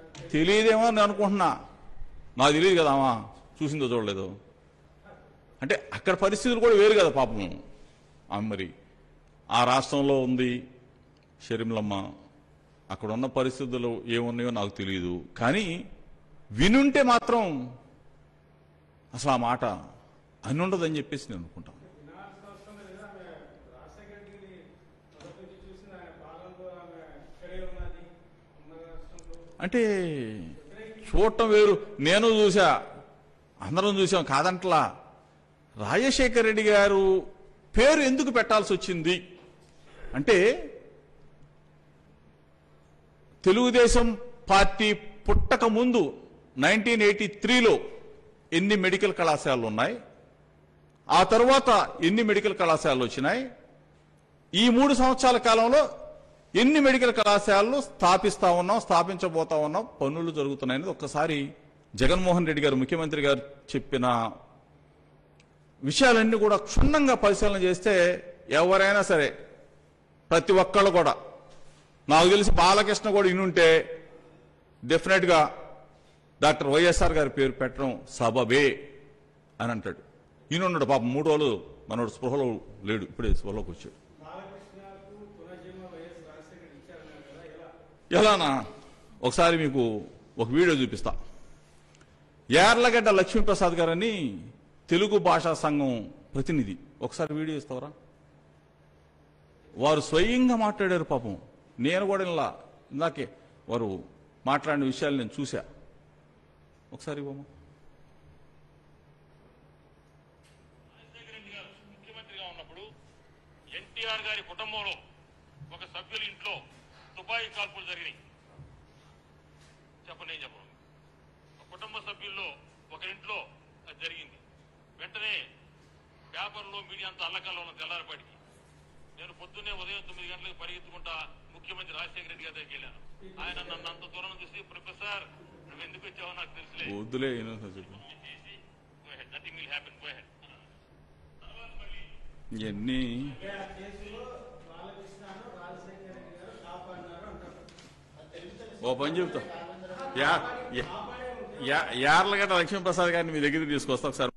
తెలియదేమో అని అనుకుంటున్నా నాకు తెలియదు కదా అమ్మా చూసిందో చూడలేదు అంటే అక్కడ పరిస్థితులు కూడా వేరు కదా పాపం ఆమె మరి ఆ రాష్ట్రంలో ఉంది షర్మిలమ్మ అక్కడ ఉన్న పరిస్థితులు ఏమున్నాయో నాకు తెలియదు కానీ వినుంటే మాత్రం అసలు ఆ మాట అని ఉండదని చెప్పేసి నేను అనుకుంటాను వినాల్సిన అవసరం లేదు ఆమె రాజశేఖర రెడ్డిని మొదటి నుంచి చూసిన ఆయన పాలనలో ఆమె ఇక్కడే ఉన్నది ఉన్న రాష్ట్రంలో అంటే చూడటం వేరు నేను చూసా అందరం చూసాం కాదంట్లా రాజశేఖర రెడ్డి గారు పేరు ఎందుకు పెట్టాల్సి వచ్చింది అంటే తెలుగుదేశం పార్టీ పుట్టక ముందు నైన్టీన్ ఎయిటీ త్రీలో ఎన్ని మెడికల్ కళాశాలలు ఉన్నాయి ఆ తర్వాత ఎన్ని మెడికల్ కళాశాలలు వచ్చినాయి ఈ మూడు సంవత్సరాల కాలంలో ఎన్ని మెడికల్ కళాశాలలు స్థాపిస్తా ఉన్నాం స్థాపించబోతా ఉన్నాం పనులు జరుగుతున్నాయని ఒక్కసారి జగన్మోహన్ రెడ్డి గారు ముఖ్యమంత్రి గారు చెప్పిన విషయాలన్నీ కూడా క్షుణ్ణంగా పరిశీలన చేస్తే ఎవరైనా సరే ప్రతి ఒక్కళ్ళు కూడా నాకు తెలిసి బాలకృష్ణ కూడా ఇనుంటే డెఫినెట్గా డాక్టర్ వైఎస్ఆర్ గారి పేరు పెట్టడం సబబే అని అంటాడు ఈయనున్నాడు పాపం మూడు రోజులు మనోడు స్పృహలో లేడు ఇప్పుడే స్పృహలోకి వచ్చాడు బాలకృష్ణకు పునర్జన్మ వైఎస్ రాజశేఖర రెడ్డి ఇచ్చారన్నారు కదా ఎలా ఎలానా ఒకసారి మీకు ఒక వీడియో చూపిస్తా యార్లగడ్డ లక్ష్మీప్రసాద్ గారని తెలుగు భాషా సంఘం ప్రతినిధి ఒకసారి వీడియో ఇస్తావరా వారు స్వయంగా మాట్లాడారు పాపం నేను కూడా ఇలా ఇందాకే వారు మాట్లాడిన విషయాలు నేను చూసా ఒకసారి ఇవ్వమ్మా రాజశేఖర రెడ్డి గారు ముఖ్యమంత్రిగా ఉన్నప్పుడు ఎన్టీఆర్ గారి కుటుంబంలో ఒక సభ్యుల ఇంట్లో తుపాకీ కాల్పులు జరిగినాయి చెప్పండి నేను చెప్పను ఒక కుటుంబ సభ్యుల్లో ఒకరింట్లో అది జరిగింది వెంటనే పేపర్లో మీడియా అంతా అల్లకల్లో ఉన్న తెల్లారిపాటికి నేను పొద్దున్నే ఉదయం తొమ్మిది గంటలకు పరిగెత్తుకుంటా ముఖ్యమంత్రి రాజశేఖర రెడ్డి గారి దగ్గరికి వెళ్ళాను ఆయన నన్ను అంత దూరం చూసి ప్రొఫెసర్ నువ్వు ఎందుకు వచ్చావో నాకు తెలుసులే వద్దులే ఏనో చెప్పు చేసి nothing will happen go ahead ఇవన్నీ అంటే ఆ కేసులో బాలకృష్ణను రాజశేఖర రెడ్డి గారు కాపాడినారు అంటారు ఓ పని చెబుతా యా యా- యా- యార్లగడ్డ లక్ష్మీప్రసాద్ గారిని మీ దగ్గరికి తీసుకొస్తా ఒకసారి